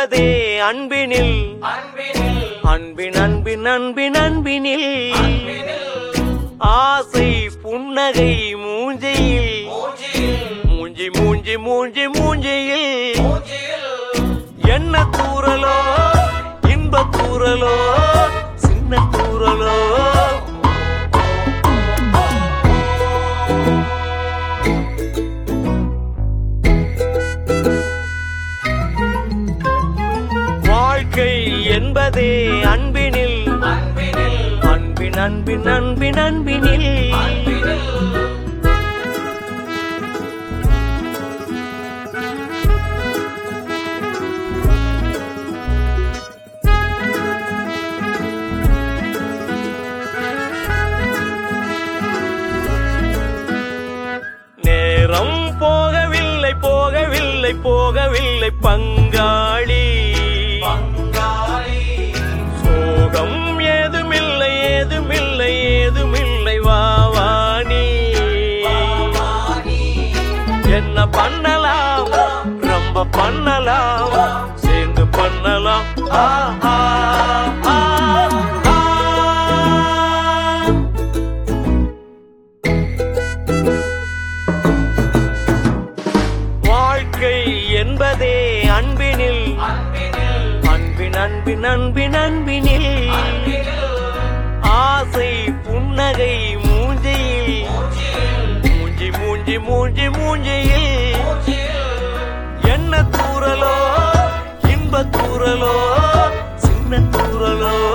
என்பதே அன்பினில் அன்பின் அன்பின் அன்பின் அன்பினில் ஆசை புன்னகை மூஞ்சையில் மூஞ்சி மூஞ்சி மூஞ்சி மூஞ்சியில் என்ன தூரலோ இன்ப தூரலோ சின்ன தூரலோ வாழ்க்கை என்பதே அன்பினில் அன்பின் அன்பின் அன்பின் அன்பினில் நேரம் போகவில்லை போகவில்லை போகவில்லை பங்காளி சோகம் ஏதுமில்லை ஏதுமில்லை ஏதுமில்லை வாவானி என்ன பண்ணலாம் ரொம்ப பண்ணலாம் சேர்ந்து பண்ணலாம் ஆ, ஆ, ஆ, ஆ. வாழ்க்கை என்பதே அன்பினில் அன்பின் அன்பின் அன்பின் அன்பினில் ஆசை புன்னகை மூஞ்சியில் மூஞ்சி மூஞ்சி மூஞ்சி மூஞ்சியில் என்ன தூரலோ இன்ப தூரலோ சின்ன தூரலோ